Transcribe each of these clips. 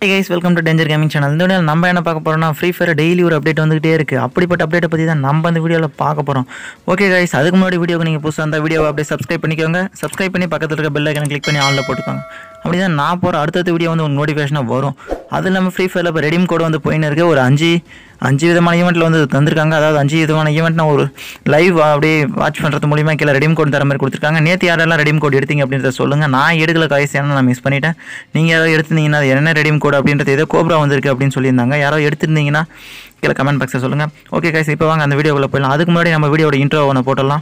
Hey guys welcome to danger gaming channel இந்த வீடியோவில் நம்ம என்ன பார்க்க போறோம்னா ஃப்ரீ ஃபயர் டெய்லி ஒரு அப்டேட் வந்துகிட்டே இருக்குது அப்படிப்பட்ட அப்டேட்டை பற்றி தான் நம்ம இந்த வீடியோவில் பார்க்க போகிறோம் ஓகே கைஸ் அதுக்கு முன்னாடி வீடியோக்கு நீங்கள் புதுசாக அந்த வீடியோவை அப்படியே சப்ஸ்கிரைப் பண்ணிக்கோங்க சப்ஸ்கிரைப் பண்ணி பக்கத்தில் இருக்க பெல் ஐக்கனை கிளிக் பண்ணி ஆனில் போட்டுக்கோங்க அப்படி தான் நான் போகிற அடுத்தடுத்த வீடியோ வந்து உங்களுக்கு நோட்டிஃபிகேஷனாக வரும் அது இல்லாமல் ஃப்ரீ ஃபயரில் இப்போ ரெடீம் கோடு வந்து போயின்னு இருக்கு ஒரு அஞ்சு அஞ்சு விதமான ஈவெண்ட்டில் வந்து தந்திருக்காங்க அதாவது அஞ்சு விதமான ஈவெண்ட் நான் ஒரு லைவ் அப்படியே வாட்ச் பண்ணுறது மூலிமா கீழே ரெடீம் கோட் தர மாதிரி கொடுத்துருக்காங்க நேற்று யாரெல்லாம் ரெடீம் கோட் எடுத்தீங்க அப்படின்றத சொல்லுங்கள் நான் எடுக்கல காய்ஸ் ஏன்னா நான் மிஸ் பண்ணிட்டேன் நீங்கள் யாராவது எடுத்திருந்தீங்கன்னா அது என்ன ரெடீம் கோட் அப்படின்றது ஏதோ கோப்ரா வந்திருக்கு அப்படின்னு சொல்லியிருந்தாங்க யாரோ எடுத்திருந்தீங்கன்னா கீழே கமெண்ட் பாக்ஸில் சொல்லுங்கள் ஓகே காய்ஸ் இப்போ வாங்க அந்த வீடியோக்குள்ளே போயிடலாம் அதுக்கு முன்னாடி நம்ம வீடியோட இன்ட்ரோ ஒன்று போட்டுடலாம்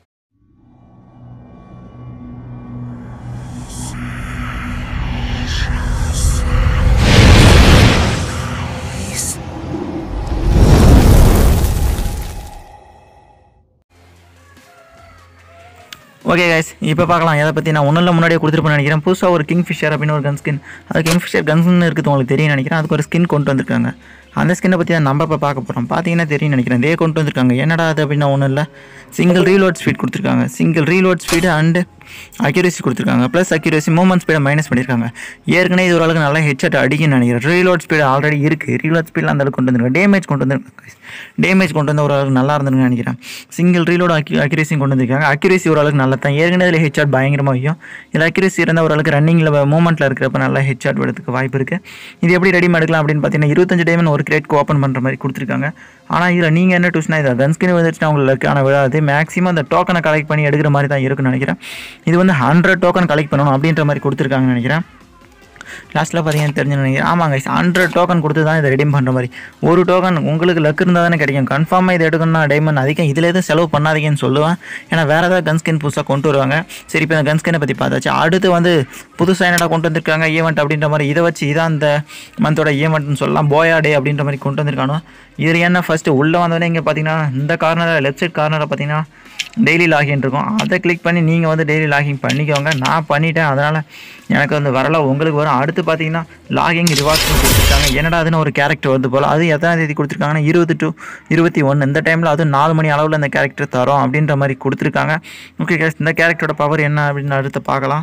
ஓகே கைஸ் இப்போ பார்க்கலாம் எதை பற்றி நான் ஒன்றும் முன்னாடியே கொடுத்துருப்பேன் நினைக்கிறேன் புதுசாக ஒரு கிங் ஃபிஷர் அப்படின்னு ஒரு கன் ஸ்கின் அது கிங் ஃபிஷர் கன்ஸ்னு இருக்குது உங்களுக்கு தெரியும் நினைக்கிறேன் அதுக்கு ஒரு ஸ்கின் கொண்டு வந்திருக்காங்க அந்த ஸ்கின்னை பற்றி தான் நம்ம இப்போ பார்க்க போகிறோம் பார்த்தீங்கன்னா தெரியும் நினைக்கிறேன் இதே கொண்டு வந்திருக்காங்க என்னடா அது அப்படின்னா ஒன்றும் இல்லை சிங்கிள் ரீலோட் ஸ்பீட் கொடுத்துருக்காங்க single reload speed and accuracy கொடுத்துருக்காங்க ப்ளஸ் அக்யூரேசி மூமெண்ட் ஸ்பீடை மைனஸ் பண்ணியிருக்காங்க ஏற்கனவே இது ஓரளவுக்கு நல்லா ஹெட்செட் அடிக்குன்னு நினைக்கிறேன் ரீலோட் ஸ்பீடு ஆல்ரெடி இருக்குது ரீலோட் ஸ்பீடில் அந்த அளவுக்கு கொண்டு வந்துருக்காங்க டேமேஜ் கொண்டு வந்துருக்காங்க டேமேஜ் கொண்டு வந்து ஓரளவுக்கு நல்லா இருந்திருக்குன்னு நினைக்கிறேன் சிங்கிள் ரீலோட் அக்யூ அக்யூரேசியும் கொண்டு வந்திருக்காங்க அக்யூரேசி ஓரளவுக்கு நல்லா தான் ஏற்கனவே இதில் ஹெட்சாட் பயங்கரமாக வையும் இதில் அக்யூரேசி இருந்தால் ஓரளவுக்கு ரன்னிங்கில் மூமெண்ட்டில் இருக்கிறப்ப நல்லா ஹெட்சாட் வரதுக்கு வாய்ப்பு இருக்குது இது எப்படி ரெடி எடுக்கலாம் அப்படின்னு பார்த்தீங்கன்னா இருபத்தஞ்சு டைமண்ட் ஒரு கிரேட்க்கு ஓப்பன் பண்ணுற மாதிரி கொடுத்துருக்காங்க ஆனால் இதில் நீங்கள் என்ன டூஸ்னா இதை கன்ஸ்கின் வந்துச்சுன்னா உங்களுக்கு ஆனால் விழாது மேக்ஸிமம் அந்த டோக்கனை கலெக்ட் பண்ணி எடுக்கிற மாதிரி தான் இருக்குன்னு நினைக்கிறேன் இது வந்து ஹண்ட்ரட் டோக்கன் கலெக்ட் பண்ணணும் அப்படின்ற மாதிரி கொடுத்துருக்காங்கன்னு நினைக்கிறேன் லாஸ்ட்டில் பார்த்தீங்கன்னா தெரிஞ்சு நினைக்கிறேன் ஆமாங்க ஹண்ட்ரட் டோக்கன் கொடுத்து தான் இதை ரெடீம் பண்ணுற மாதிரி ஒரு டோக்கன் உங்களுக்கு லக் இருந்தால் தானே கிடைக்கும் கன்ஃபார்மாக இதை எடுக்கணும்னா டைமண்ட் அதிகம் இதில் எதுவும் செலவு பண்ணாதீங்கன்னு சொல்லுவேன் ஏன்னா வேறு ஏதாவது கன் ஸ்கின் புதுசாக கொண்டு வருவாங்க சரி இப்போ இந்த கன் ஸ்கினை பற்றி பார்த்தாச்சு அடுத்து வந்து புதுசாக என்னடா கொண்டு வந்திருக்காங்க ஈவெண்ட் அப்படின்ற மாதிரி இதை வச்சு இதான் அந்த மந்தோட ஈவெண்ட்னு சொல்லலாம் போயா டே அப்படின்ற மாதிரி கொண்டு வந்திருக்கானோ இதில் என்ன ஃபஸ்ட்டு உள்ளே வந்தோடனே இங்கே பார்த்தீங்கன்னா இந்த கார்னரில் லெஃப்ட் சைட் கார்னரில் பார்த்தீங்கன்னா டெய்லி லாகின் இருக்கும் அதை கிளிக் பண்ணி நீங்கள் வந்து டெய்லி லாகின் பண்ணிக்கோங்க நான் பண்ணிட்டேன் அதனால் எனக்கு வந்து வரல உங்களுக்கு வரும் அடுத்து பார்த்தீங்கன்னா லாகிங் ரிவார்ட்ஸ் கொடுத்துருக்காங்க என்னடா அதுன்னு ஒரு கேரக்டர் வந்து போல் அது எத்தனை தேதி கொடுத்துருக்காங்கன்னா இருபது டு இருபத்தி ஒன்று இந்த டைமில் அதுவும் நாலு மணி அளவில் இந்த கேரக்டர் தரோம் அப்படின்ற மாதிரி கொடுத்துருக்காங்க ஓகே கேஸ் இந்த கேரக்டரோட பவர் என்ன அப்படின்னு அடுத்து பார்க்கலாம்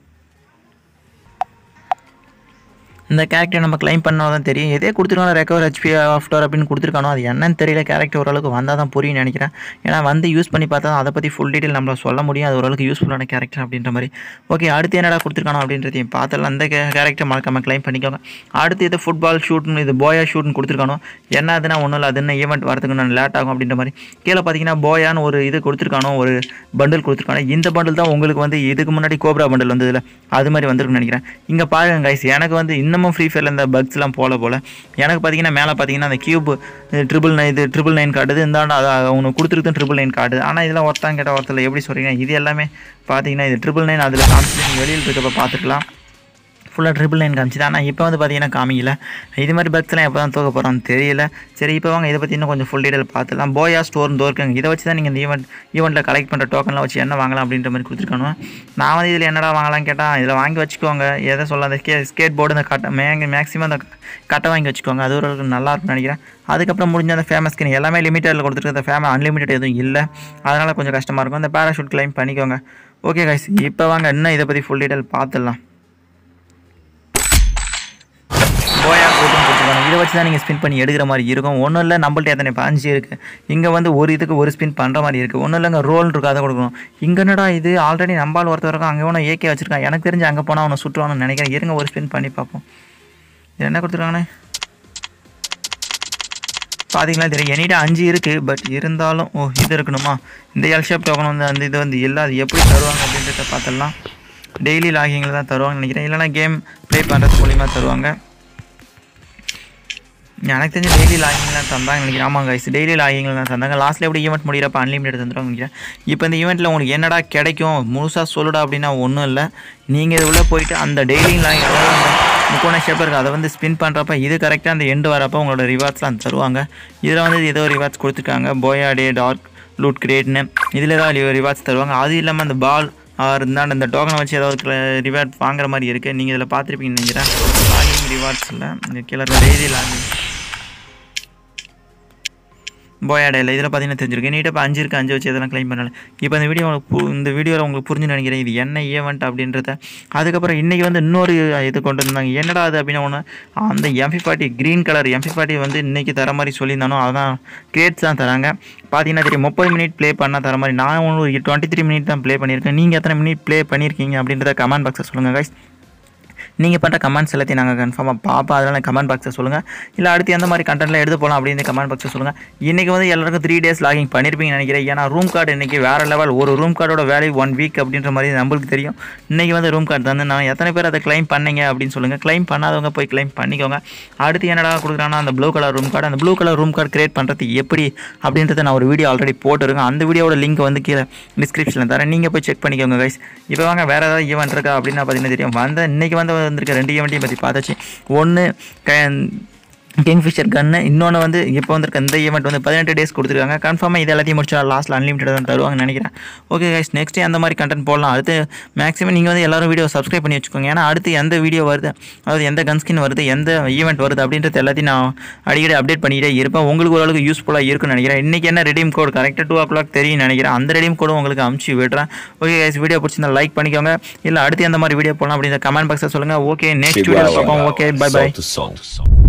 இந்த கேரக்டர் நம்ம கிளைம் பண்ணால் தான் தெரியும் எதே கொடுத்துருக்காங்க ரெக்கவர் ஹெச்பி ஆஃப்டர் அப்படின்னு கொடுத்துருக்கானோ அது என்னன்னு தெரியல கேரக்டர் ஓரளவுக்கு வந்தால் தான் புரியும் நினைக்கிறேன் ஏன்னா வந்து யூஸ் பண்ணி பார்த்தா தான் அதை பற்றி ஃபுல் டீட்டெயில் நம்மள சொல்ல முடியும் அது ஓரளவுக்கு யூஸ்ஃபுல்லான கேரக்டர் அப்படின்ற மாதிரி ஓகே அடுத்து என்னடா கொடுத்துருக்கானோ அப்படின்றதையும் பார்த்தலாம் அந்த கேரக்டர் மறக்காம கிளைம் பண்ணிக்கோங்க அடுத்து இது ஃபுட்பால் ஷூட்னு இது போயா ஷூட்னு கொடுத்துருக்கானோ என்ன அதுனா ஒன்றும் இல்லை அது என்ன ஈவெண்ட் வரதுக்கு நான் லேட் ஆகும் அப்படின்ற மாதிரி கீழே பார்த்தீங்கன்னா போயான்னு ஒரு இது கொடுத்துருக்கானோ ஒரு பண்டில் கொடுத்துருக்கானோ இந்த பண்டில் தான் உங்களுக்கு வந்து இதுக்கு முன்னாடி கோப்ரா பண்டில் வந்ததில்ல அது மாதிரி வந்திருக்குன்னு நினைக்கிறேன் இங்கே பாருங்க கைஸ் எனக்கு வந்து இன்னமும் ஃப்ரீ ஃபயரில் இந்த பக்ஸ்லாம் போல போல் எனக்கு பார்த்தீங்கன்னா மேலே பார்த்தீங்கன்னா அந்த கியூப் ட்ரிபிள் நைன் இது ட்ரிபிள் நைன் காட்டுது இந்தாண்டா அது அவங்க கொடுத்துருக்கு ட்ரிபிள் நைன் காட்டுது ஆனால் இதெல்லாம் ஒருத்தான் கேட்ட ஒருத்தர் எப்படி சொல்கிறீங்க இது எல்லாமே பார்த்தீங்கன்னா இது ட்ரிபிள் நைன் அதில் காமிச்சு வெளியில் இருக்கப்போ பார்த்துக்கலாம் ஃபுல்லாக ட்ரிபிள் நைன் காமிச்சுது ஆனால் இப்போ வந்து பார்த்தீங்கன்னா காமிக்கல இது மாதிரி பக்ஸ்லாம் எப்போ தான் தூக்க போகிறோம்னு தெரியல சரி இப்போ வாங்க இதை பற்றி இன்னும் கொஞ்சம் ஃபுல் டீட்டெயில் பார்த்துலாம் போயா ஸ்டோர் தோற்குங்க இதை வச்சு தான் நீங்கள் இந்த ஈவெண்ட் ஈவெண்ட்டில் கலெக்ட் பண்ணுற டோக்கன்லாம் வச்சு என்ன வாங்கலாம் அப்படின்ற மாதிரி கொடுத்துருக்கானு நான் வந்து இதில் என்னடா வாங்கலாம்னு கேட்டால் இதில் வாங்கி வச்சுக்கோங்க எதை சொல்ல அந்த ஸ்கே ஸ்கேட் போர்டு இந்த கட்டை மேங்க மேக்ஸிமம் அந்த கட்டை வாங்கி வச்சுக்கோங்க அது ஒரு நல்லா இருக்கும்னு நினைக்கிறேன் அதுக்கப்புறம் முடிஞ்ச அந்த ஃபேமஸ் ஸ்கின் எல்லாமே லிமிட்டடில் கொடுத்துருக்க ஃபேமஸ் அன்லிமிட்டட் எதுவும் இல்லை அதனால் கொஞ்சம் கஷ்டமாக இருக்கும் அந்த பேராஷூட் கிளைம் பண்ணிக்கோங்க ஓகே கைஸ் இப்போ வாங்க இன்னும் இதை பற்றி ஃபுல் டீட்டெயில் பார்த்துடலாம் போயா கோட்டும் கொடுத்துருக்காங்க இதை வச்சு தான் நீங்கள் ஸ்பின் பண்ணி எடுக்கிற மாதிரி இருக்கும் ஒன்றும் இல்லை நம்மள்ட்ட எத்தனை பாஞ்சு இருக்குது இங்கே வந்து ஒரு இதுக்கு ஒரு ஸ்பின் பண்ணுற மாதிரி இருக்குது ஒன்றும் இல்லைங்க ரோல் இருக்குது அதை கொடுக்கணும் இங்கே என்னடா இது ஆல்ரெடி நம்பால் ஒருத்தர் இருக்கும் அங்கே ஒன்று ஏகே வச்சிருக்கான் எனக்கு தெரிஞ்சு அங்கே போனால் அவனை சுற்றுவான்னு நினைக்கிறேன் இருங்க ஒரு ஸ்பின் பண்ணி பார்ப்போம் இது என்ன கொடுத்துருக்காங்கண்ணே பார்த்தீங்களா தெரியும் என்கிட்ட அஞ்சு இருக்குது பட் இருந்தாலும் ஓ இது இருக்கணுமா இந்த எல் ஷேப் டோக்கன் வந்து அந்த இது வந்து இல்லை அது எப்படி தருவாங்க அப்படின்றத பார்த்துடலாம் டெய்லி லாகிங்கில் தான் தருவாங்கன்னு நினைக்கிறேன் இல்லைனா கேம் ப்ளே பண்ணுறது மூலிமா தருவாங்க எனக்கு தெரிஞ்ச டெய்லி லாகிங்லாம் தந்தாங்க நினைக்கிறேன் ஆமாங்க கைஸ் டெய்லி லாகிங்கில் தான் தந்தாங்க லாஸ்ட்டில் எப்படி ஈவெண்ட் முடிகிறப்ப அன்லிமிட்டட் தந்துடுவாங்க நினைக்கிறேன் இப்போ இந்த ஈவெண்ட்டில் உங்களுக்கு என்னடா கிடைக்கும் முழுசாக சொல்லுடா அப்படின்னா ஒன்றும் இல்லை நீங்கள் இது உள்ளே போயிட்டு அந்த டெய்லி லாகிங் அதாவது அந்த முக்கோண ஷேப் இருக்குது அதை வந்து ஸ்பின் பண்ணுறப்ப இது கரெக்டாக அந்த எண்டு வரப்போ உங்களோட ரிவார்ட்ஸ்லாம் தருவாங்க இதில் வந்து ஏதோ ரிவார்ட்ஸ் கொடுத்துருக்காங்க போயா டே டார்க் லூட் கிரேட்னு இதில் தான் ரிவார்ட்ஸ் தருவாங்க அது இல்லாமல் அந்த பால் இருந்தால் இந்த டோக்கனை வச்சு ஏதாவது ரிவார்ட் வாங்குற மாதிரி இருக்குது நீங்கள் இதில் பார்த்துருப்பீங்கன்னு நினைக்கிறேன் லாகிங் ரிவார்ட்ஸ் இல்லை இந்த கீழே டெய்லி லாகிங் போயாடையில் இதில் பார்த்தீங்கன்னா தெரிஞ்சிருக்கு நீட்டாக இப்போ அஞ்சு இருக்குது அஞ்சு வச்சு இதெல்லாம் க்ளைம் பண்ணல இப்போ இந்த வீடியோ உங்களுக்கு பு- இந்த வீடியோவில் உங்களுக்கு புரிஞ்சு நினைக்கிறேன் இது என்ன ஈவெண்ட் அப்படின்றத அதுக்கப்புறம் இன்றைக்கி வந்து இன்னொரு இது கொண்டு வந்தாங்க என்னடா அது அப்படின்னு ஒன்று அந்த MP forty green colour MP forty வந்து இன்றைக்கி தர மாதிரி சொல்லியிருந்தானோ அதான் கிரேட்ஸ் தான் தராங்க பார்த்தீங்கன்னா தெரியும் முப்பது மினிட் ப்ளே பண்ணால் தர மாதிரி நான் ஒன்று டுவெண்ட்டி த்ரீ மினிட் தான் ப்ளே பண்ணியிருக்கேன் நீங்கள் எத்தனை மினிட் ப்ளே பண்ணியிருக்கீங்க அப்படின்றத கமெண்ட் பாக்ஸில் சொல்லுங்கள் guys நீங்கள் பண்ணுற கமெண்ட்ஸ் எல்லாத்தையும் நாங்கள் கன்ஃபார்மாக பார்ப்போம் அதனால் கமெண்ட் பாக்ஸில் சொல்லுங்கள் இல்லை அடுத்து எந்த மாதிரி கண்டென்ட்லாம் எடுத்து போகலாம் அப்படின்னு கமெண்ட் பாக்ஸில் சொல்லுங்கள் இன்றைக்கி வந்து எல்லாருக்கும் த்ரீ டேஸ் லாகிங் பண்ணியிருப்பீங்கன்னு நினைக்கிறேன் ஏன்னா ரூம் கார்டு இன்றைக்கி வேறு லெவல் ஒரு ரூம் கார்டோட வேல்யூ ஒன் வீக் அப்படின்ற மாதிரி நம்மளுக்கு தெரியும் இன்றைக்கி வந்து ரூம் கார்டு தந்து நான் எத்தனை பேர் அதை க்ளைம் பண்ணீங்க அப்படின்னு சொல்லுங்கள் க்ளைம் பண்ணாதவங்க போய் க்ளைம் பண்ணிக்கோங்க அடுத்து என்னடா கொடுக்குறாங்கன்னா அந்த ப்ளூ கலர் ரூம் கார்டு அந்த blue colour room card create பண்ணுறது எப்படி அப்படின்றத நான் ஒரு வீடியோ ஆல்ரெடி போட்டிருக்கேன் அந்த வீடியோட லிங்க் வந்து கீழே டிஸ்கிரிப்ஷனில் தரேன் நீங்கள் போய் செக் பண்ணிக்கோங்க கைஸ் இப்போ வாங்க வேறு ஏதாவது ஈவெண்ட் இருக்கா அப்படின்னு பார்த்தீங்கன்னா தெரியும் வந்த இன்றைக்கி வந்து வந்திருக்க ரெண்டு ஈவெண்ட்டையும் பற்றி பார்த்தாச்சு ஒன்று கிங்ஃபிஷர் கன்னு இன்னொன்று வந்து இப்போ வந்திருக்க இந்த ஈவெண்ட் வந்து பதினெட்டு டேஸ் கொடுத்துருக்காங்க கன்ஃபார்மாக இது எல்லாத்தையும் முடிச்சா லாஸ்ட்டில் அன்லிமிட்டட் தான் தருவாங்கன்னு நினைக்கிறேன் ஓகே கைஸ் நெக்ஸ்ட் அந்த மாதிரி கண்டென்ட் போடலாம் அடுத்து மேக்ஸிமம் நீங்கள் வந்து எல்லாரும் வீடியோ சப்ஸ்கிரைப் பண்ணி வச்சுக்கோங்க ஏன்னா அடுத்து எந்த வீடியோ வருது அதாவது எந்த கன்ஸ்கின் வருது எந்த ஈவெண்ட் வருது அப்படின்றது எல்லாத்தையும் நான் அடிக்கடி அப்டேட் பண்ணிக்கிட்டே இருப்பேன் உங்களுக்கு ஓரளவுக்கு யூஸ்ஃபுல்லாக இருக்குன்னு நினைக்கிறேன் இன்றைக்கி என்ன ரெடீம் கோட் கரெக்டாக டூ ஓ கிளாக் தெரியும் நினைக்கிறேன் அந்த ரெடீம் கோடும் உங்களுக்கு அமுச்சு விடுறேன் ஓகே கைஸ் வீடியோ பிடிச்சிருந்தா லைக் பண்ணிக்கோங்க இல்லை அடுத்து எந்த மாதிரி வீடியோ போடலாம் அப்படின்ற கமெண்ட் பாக்ஸில் சொல்லுங்கள் ஓகே நெக்ஸ்ட் வீடியோ பார்ப்போம் okay bye bye Solta o som.